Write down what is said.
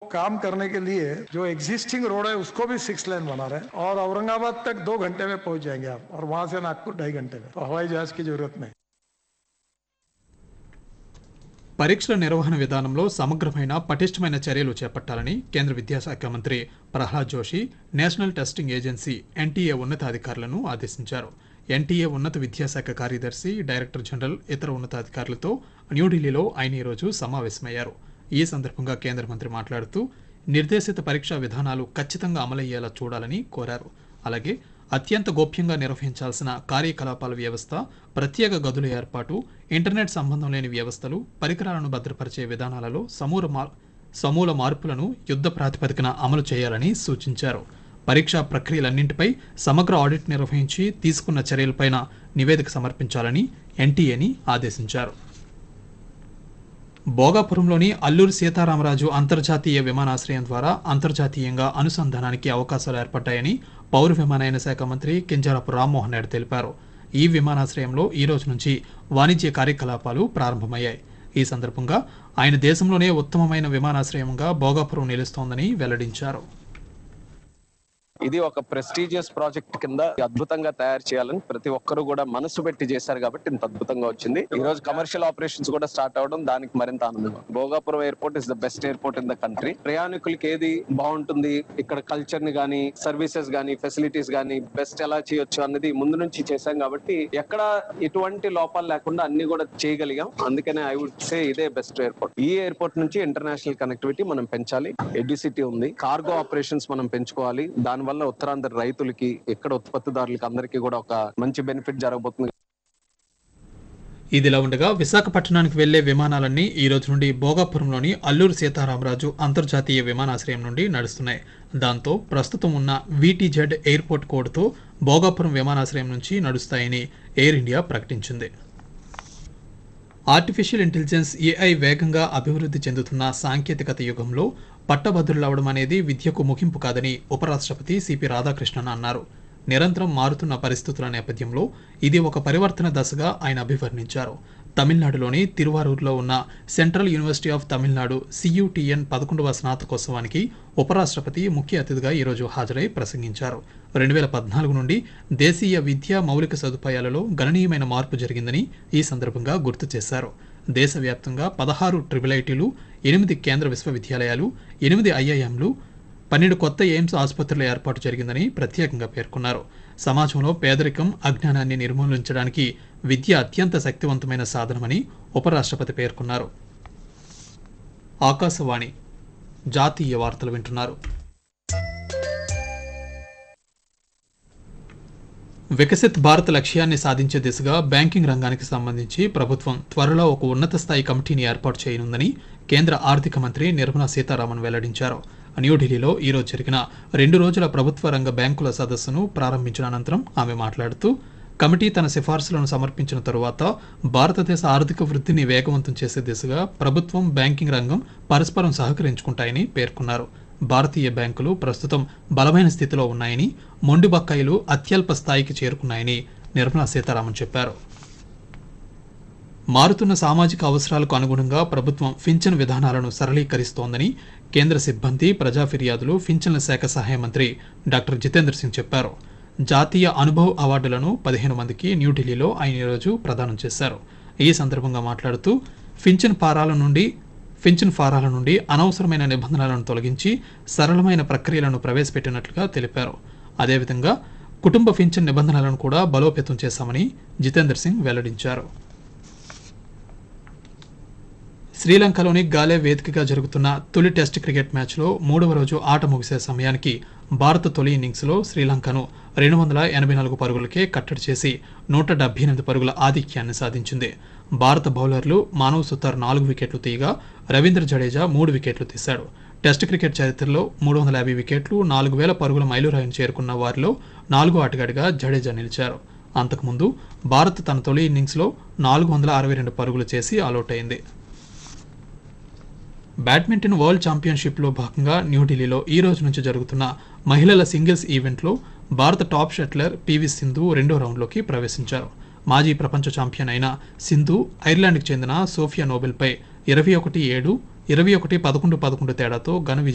काम करने के लिए जो एग्जिस्टिंग रोड है उसको भी सिक्स लेन बना रहे हैं और औरंगाबाद तक दो घंटे में पहुंच जाएंगे आप और वहां से नागपुर ढाई घंटे में तो हवाई जहाज की जरूरत नहीं పరీక్షల నిర్వహణ విధానంలో సమగ్రమైన పటిష్టమైన చర్యలు చేపట్టాలని కేంద్ర విద్యాశాఖ మంత్రి Pralhad Joshi National Testing Agency N T A ఉన్నతాధికారులను ఆదేశించారు ఎన్టీఏ ఉన్నత విద్యాశాఖ కార్యదర్శి డైరెక్టర్ జనరల్ ఇతర ఉన్నతాధికారులతో న్యూఢిల్లీలో ఆయన ఈరోజు సమావేశమయ్యారు ఈ సందర్భంగా కేంద్ర మంత్రి మాట్లాడుతూ నిర్దేశిత పరీక్షా విధానాలు ఖచ్చితంగా అమలయ్యేలా చూడాలని కోరారు అలాగే అత్యంత గోప్యంగా నిర్వహించాల్సిన కార్యకలాపాల వ్యవస్థ ప్రత్యేక గదుల ఏర్పాటు ఇంటర్నెట్ సంబంధం లేని వ్యవస్థలు పరికరాలను భద్రపరిచే విధానాలలో సమూల మార్ సమూల మార్పులను యుద్ధ ప్రాతిపదికన అమలు చేయాలని సూచించారు పరీక్షా ప్రక్రియలన్నింటిపై సమగ్ర ఆడిట్ నిర్వహించి తీసుకున్న చర్యలపైన నివేదిక సమర్పించాలని ఎన్టీఏని ఆదేశించారు భోగాపురంలోని అల్లూరి సీతారామరాజు అంతర్జాతీయ విమానాశ్రయం ద్వారా అంతర్జాతీయంగా అనుసంధానానికి అవకాశాలు ఏర్పడ్డాయని పౌర విమానయాన శాఖ మంత్రి కింజరాపు రామ్మోహన్ నాయుడు తెలిపారు ఈ విమానాశ్రయంలో ఈ రోజు నుంచి వాణిజ్య కార్యకలాపాలు ప్రారంభమయ్యాయి ఈ సందర్భంగా ఆయన దేశంలోనే ఉత్తమమైన విమానాశ్రయంగా భోగాపురం నిలుస్తోందని వెల్లడించారు ఇది ఒక ప్రెస్టీజియస్ ప్రాజెక్ట్ కింద అద్భుతంగా తయారు చేయాలని ప్రతి ఒక్కరు కూడా మనసు పెట్టి చేశారు కాబట్టి ఇంత అద్భుతంగా వచ్చింది ఈ రోజు కమర్షియల్ ఆపరేషన్స్ కూడా స్టార్ట్ అవడం దానికి మరింత ఆనందం Bhogapuram airport is the best airport in the country ప్రయాణికులకి ఏది బాగుంటుంది ఇక్కడ కల్చర్ ని గానీ సర్వీసెస్ గానీ ఫెసిలిటీస్ గానీ బెస్ట్ ఎలా చేయొచ్చు అన్నది ముందు నుంచి చేశాం కాబట్టి ఎక్కడ ఎటువంటి లోపాలు లేకుండా అన్ని కూడా చేయగలిగాం అందుకనే ఐ వుడ్ సే ఇదే బెస్ట్ ఎయిర్పోర్ట్ ఈ ఎయిర్పోర్ట్ నుంచి ఇంటర్నేషనల్ కనెక్టివిటీ మనం పెంచాలి ఎడ్యుసిటీ ఉంది కార్గో ఆపరేషన్స్ మనం పెంచుకోవాలి దాని వల్ల ఉత్తరాంధ్ర రైతులకి ఇక్కడ ఉత్పత్తిదారులకి అందరికీ కూడా ఒక మంచి బెనిఫిట్ జరగబోతుంది ఇదిలా ఉండగా విశాఖపట్నానికి వెళ్లే విమానాలన్నీ ఈ రోజు నుండి భోగాపురంలోని అల్లూరు సీతారామరాజు అంతర్జాతీయ విమానాశ్రయం నుండి నడుస్తున్నాయి దాంతో ప్రస్తుతం ఉన్న వీటీజెడ్ ఎయిర్పోర్ట్ కోడ్తో భోగాపురం విమానాశ్రయం నుంచి నడుస్తాయని ఎయిర్ ఇండియా ప్రకటించింది ఆర్టిఫిషియల్ ఇంటెలిజెన్స్ ఏఐ వేగంగా అభివృద్ధి చెందుతున్న సాంకేతికత యుగంలో పట్టభద్రులవడం అనేది విద్యకు ముగింపు కాదని ఉపరాష్ట్రపతి సిపి రాధాకృష్ణన్ అన్నారు నిరంతరం మారుతున్న పరిస్థితుల నేపథ్యంలో ఇది ఒక పరివర్తన దశగా ఆయన అభివర్ణించారు తమిళనాడులోని తిరువారూరులో ఉన్న Central University of Tamil Nadu C U T N పదకొండవ స్నాతకోత్సవానికి ఉపరాష్ట్రపతి ముఖ్య అతిథిగా ఈరోజు హాజరై ప్రసంగించారు రెండు వేల పద్నాలుగు నుండి దేశీయ విద్యా మౌలిక సదుపాయాలలో గణనీయమైన మార్పు జరిగిందని ఈ సందర్భంగా గుర్తు చేశారు దేశవ్యాప్తంగా పదహారు ట్రిపుల్ ఐటీలు ఎనిమిది కేంద్ర విశ్వవిద్యాలయాలు ఎనిమిది ఐఐఎంలు పన్నెండు కొత్త ఎయిమ్స్ ఆసుపత్రుల ఏర్పాటు జరిగిందని ప్రత్యేకంగా పేర్కొన్నారు సమాజంలో పేదరికం అజ్ఞానాన్ని నిర్మూలించడానికి విద్య అత్యంత శక్తివంతమైన సాధనమని ఉపరాష్ట్రపతి పేర్కొన్నారు ఆకాశవాణి జాతీయ వార్తలు వింటున్నారు వికసిత్ భారత్ లక్ష్యాన్ని సాధించే దిశగా బ్యాంకింగ్ రంగానికి సంబంధించి ప్రభుత్వం త్వరలో ఒక ఉన్నత స్థాయి కమిటీని ఏర్పాటు చేయనుందని కేంద్ర ఆర్థిక మంత్రి నిర్మలా సీతారామన్ వెల్లడించారు న్యూఢిల్లీలో ఈరోజు జరిగిన రెండు రోజుల ప్రభుత్వ రంగ బ్యాంకుల సదస్సును ప్రారంభించిన అనంతరం ఆమె మాట్లాడుతూ కమిటీ తన సిఫార్సులను సమర్పించిన తరువాత భారతదేశ ఆర్థిక వృద్ధిని వేగవంతం చేసే దిశగా ప్రభుత్వం బ్యాంకింగ్ రంగం పరస్పరం సహకరించుకుంటాయని పేర్కొన్నారు భారతీయ బ్యాంకులు ప్రస్తుతం బలమైన స్థితిలో ఉన్నాయని మొండి బకాయిలు అత్యల్ప స్థాయికి చేరుకున్నాయని నిర్మలా సీతారామన్ చెప్పారు మారుతున్న సామాజిక అవసరాలకు అనుగుణంగా ప్రభుత్వం పింఛన్ విధానాలను సరళీకరిస్తోందని కేంద్ర సిబ్బంది ప్రజా ఫిర్యాదులు పింఛన్ల శాఖ సహాయ మంత్రి డాక్టర్ జితేంద్ర సింగ్ చెప్పారు జాతీయ అనుభవ్ అవార్డులను పదిహేను మందికి న్యూఢిల్లీలో ఆయన ఈరోజు ప్రదానం చేశారు ఈ సందర్భంగా మాట్లాడుతూ పింఛన్ పారాల నుండి పింఛన్ ఫారాల నుండి అనవసరమైన నిబంధనలను తొలగించి సరళమైన ప్రక్రియలను ప్రవేశపెట్టినట్లుగా తెలిపారు అదేవిధంగా కుటుంబ పింఛన్ నిబంధనలను కూడా బలోపేతం చేశామని జితేందర్ సింగ్ వెల్లడించారు శ్రీలంకలోని గాలే వేదికగా జరుగుతున్న తొలి టెస్ట్ క్రికెట్ మ్యాచ్లో మూడవ రోజు ఆట ముగిసే సమయానికి భారత తొలి ఇన్నింగ్స్లో శ్రీలంకను రెండు వందల ఎనభై నాలుగు పరుగులకే కట్టడి చేసి నూట డెబ్బై ఎనిమిది పరుగుల ఆధిక్యాన్ని సాధించింది భారత బౌలర్లు మానవ్ సుతార్ నాలుగు వికెట్లు తీయగా రవీంద్ర జడేజా మూడు వికెట్లు తీశాడు టెస్ట్ క్రికెట్ చరిత్రలో మూడు వందల యాభై వికెట్లు నాలుగు వేల పరుగుల మైలురాయిని చేరుకున్న వారిలో నాలుగో ఆటగాడిగా జడేజా నిలిచారు అంతకుముందు భారత్ తన తొలి ఇన్నింగ్స్లో నాలుగు వందల అరవై రెండు పరుగులు చేసి ఆలౌట్ అయింది బ్యాడ్మింటన్ వరల్డ్ ఛాంపియన్షిప్లో భాగంగా న్యూఢిల్లీలో ఈ రోజు నుంచి జరుగుతున్న మహిళల సింగిల్స్ ఈవెంట్లో భారత టాప్ షట్లర్ పివి సింధు రెండో రౌండ్లోకి ప్రవేశించారు మాజీ ప్రపంచ ఛాంపియన్ అయిన సింధు ఐర్లాండ్కి చెందిన సోఫియా నోబెల్పై ఇరవై ఒకటి ఏడు ఇరవై ఒకటి పదకొండు పదకొండు తేడాతో ఘన విజయం